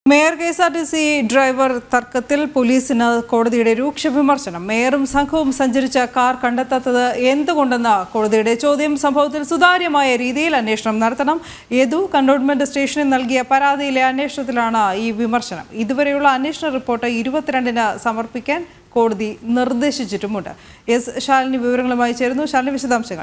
mayor K S R T C driver തർക്കത്തിൽ പോലീസിന് കോടതിയുടെ രൂക്ഷ വിമർശനം മേയറും സംഘവും സഞ്ചരിച്ച കാർ കണ്ടെത്താത്തത് എന്തുകൊണ്ടെന്ന കോടതിയുടെ ചോദ്യം സംഭവത്തിൽ സുതാര്യമായ രീതിയിൽ അന്വേഷണം നടത്തണം യദു കണ്ടോൺമെന്റ് സ്റ്റേഷനിൽ നൽകിയ പരാതിയിലെ അന്വേഷണത്തിലാണ് ഈ വിമർശനം ഇതുവരെയുള്ള അന്വേഷണ റിപ്പോർട്ട് ഇരുപത്തിരണ്ടിന് സമർപ്പിക്കാൻ കോടതി നിർദ്ദേശിച്ചിട്ടുമുണ്ട് എസ് ശാലിനി വിവരങ്ങളുമായി ചേരുന്നു ശാലിനി വിശദാംശങ്ങൾ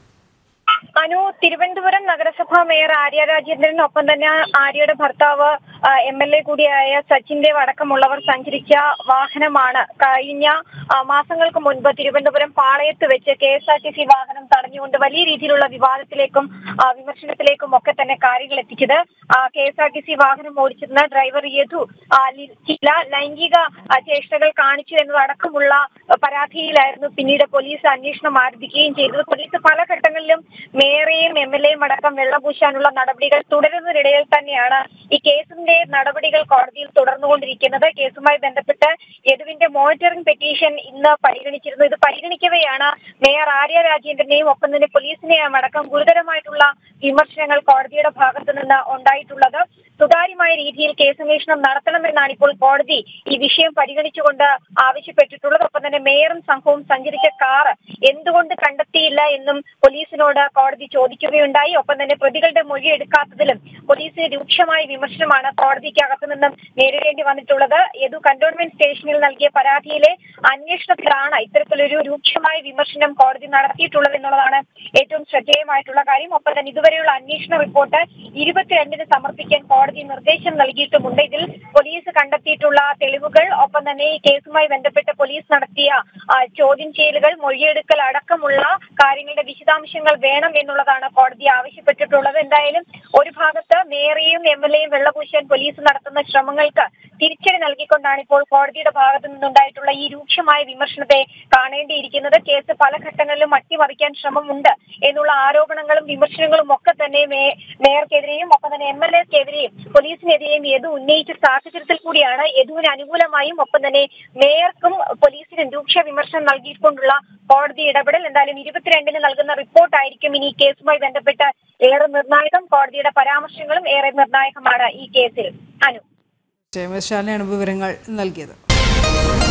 അനു തിരുവനന്തപുരം നഗരസഭാ മേയർ ആര്യ രാജേന്ദ്രനൊപ്പം തന്നെ ആര്യയുടെ ഭർത്താവ് എം എൽ എ കൂടിയായ സച്ചിൻ ദേവ് അടക്കമുള്ളവർ സഞ്ചരിച്ച വാഹനമാണ് കഴിഞ്ഞ ആ, മാസങ്ങൾക്ക് മുൻപ് തിരുവനന്തപുരം പാളയത്ത് വെച്ച് K S R T C വാഹനം തടഞ്ഞുകൊണ്ട് വലിയ രീതിയിലുള്ള വിവാദത്തിലേക്കും ആ, വിമർശനത്തിലേക്കും ഒക്കെ തന്നെ കാര്യങ്ങൾ എത്തിച്ചത് K S R T C വാഹനം ഓടിച്ചിരുന്ന ഡ്രൈവർ യദു ആ, ലി- ചില ലൈംഗിക ആ, ചേഷ്ടകൾ കാണിച്ചു എന്നതടക്കമുള്ള ആ, പരാതിയിലായിരുന്നു പിന്നീട് പോലീസ് അന്വേഷണം ആരംഭിക്കുകയും ചെയ്തത് പോലീസ് പല ഘട്ടങ്ങളിലും മേയറെയും എം എൽ എയും അടക്കം വെള്ളപൂശാനുള്ള നടപടികൾ തുടരുന്നതിനിടയിൽ തന്നെയാണ് ഈ കേസിന്റെ നടപടികൾ കോടതിയിൽ തുടർന്നുകൊണ്ടിരിക്കുന്നത് കേസുമായി ബന്ധപ്പെട്ട് യദുവിന്റെ മോണിറ്ററിംഗ് പെറ്റീഷൻ ഇന്ന് പരിഗണിച്ചിരുന്നു ഇത് പരിഗണിക്കവെയാണ് മേയർ ആര്യ രാജേന്ദ്രനെയും ഒപ്പം തന്നെ പോലീസിനെയും അടക്കം ഗുരുതരമായിട്ടുള്ള വിമർശനങ്ങൾ കോടതിയുടെ ഭാഗത്തു നിന്ന് ഉണ്ടായിട്ടുള്ളത് സുതാര്യമായ രീതിയിൽ കേസന്വേഷണം നടത്തണമെന്നാണ് ഇപ്പോൾ കോടതി ഈ വിഷയം പരിഗണിച്ചുകൊണ്ട് ആവശ്യപ്പെട്ടിട്ടുള്ളത് ഒപ്പം തന്നെ മേയറും സംഘവും സഞ്ചരിച്ച കാർ എന്തുകൊണ്ട് കണ്ടെത്തിയില്ല എന്നും പോലീസിനോട് കോടതി ചോദിക്കുകയുണ്ടായി ഒപ്പം തന്നെ പ്രതികളുടെ മൊഴി എടുക്കാത്തതിലും പോലീസിന് രൂക്ഷമായ വിമർശനമാണ് കോടതിക്കകത്തു നിന്നും നേരിടേണ്ടി വന്നിട്ടുള്ളത് യദു കന്റോൺമെന്റ് സ്റ്റേഷനിൽ നൽകിയ പരാതിയിലെ അന്വേഷണത്തിലാണ് ഇത്തരത്തിലൊരു രൂക്ഷമായ വിമർശനം കോടതി നടത്തിയിട്ടുള്ളത് എന്നുള്ളതാണ് ഏറ്റവും ശ്രദ്ധേയമായിട്ടുള്ള കാര്യം ഒപ്പം തന്നെ ഇതുവരെയുള്ള അന്വേഷണ റിപ്പോർട്ട് ഇരുപത്തിരണ്ടിന് സമർപ്പിക്കാൻ കോടതി നിർദ്ദേശം നൽകിയിട്ടുമുണ്ട് ഇതിൽ പോലീസ് കണ്ടെത്തിയിട്ടുള്ള തെളിവുകൾ ഒപ്പം തന്നെ ഈ കേസുമായി ബന്ധപ്പെട്ട് പോലീസ് നടത്തിയ ആ, ചോദ്യം ചെയ്യലുകൾ മൊഴിയെടുക്കൽ അടക്കമുള്ള കാര്യങ്ങളുടെ വിശദാംശങ്ങൾ വേണം എന്നുള്ളതാണ് കോടതി ആവശ്യപ്പെട്ടിട്ടുള്ളത് എന്തായാലും ഒരു ഭാഗത്ത് മേയറെയും എം എൽ എയും വെള്ളപൂശാൻ പോലീസ് നടത്തുന്ന ശ്രമങ്ങൾക്ക് തിരിച്ചടി നൽകിക്കൊണ്ടാണ് ഇപ്പോൾ കോടതിയുടെ ഭാഗത്തു നിന്നുണ്ടായിട്ടുള്ള ഈ രൂക്ഷമായ വിമർശനത്തെ കാണേണ്ടിയിരിക്കുന്നത് കേസ് പല ഘട്ടങ്ങളിലും അട്ടിമറിക്കാൻ ശ്രമമുണ്ട് എന്നുള്ള ആരോപണങ്ങളും വിമർശനങ്ങളും ഒക്കെ തന്നെ മേ- മേയർക്കെതിരെയും ഒപ്പം തന്നെ എം എൽ എക്കെതിരെയും പോലീസിനെതിരെയും യദു ഉന്നയിച്ച സാഹചര്യത്തിൽ കൂടിയാണ് യദുവിന് അനുകൂലമായും ഒപ്പം തന്നെ മേയർക്കും പോലീസിനും രൂക്ഷ വിമർശനം നൽകിക്കൊണ്ടുള്ള കോടതി ഇടപെടൽ എന്തായാലും ഇരുപത്തിരണ്ടിന് നൽകുന്ന റിപ്പോർട്ടായിരിക്കും ഇനി ഈ കേസുമായി ബന്ധപ്പെട്ട് ഏറെ നിർണായകം കോടതിയുടെ പരാമർശങ്ങളും ഏറെ നിർണായകമാണ് ഈ കേസിൽ അനു എസ് ശാലിനിയാണ് വിവരങ്ങൾ നൽകിയത്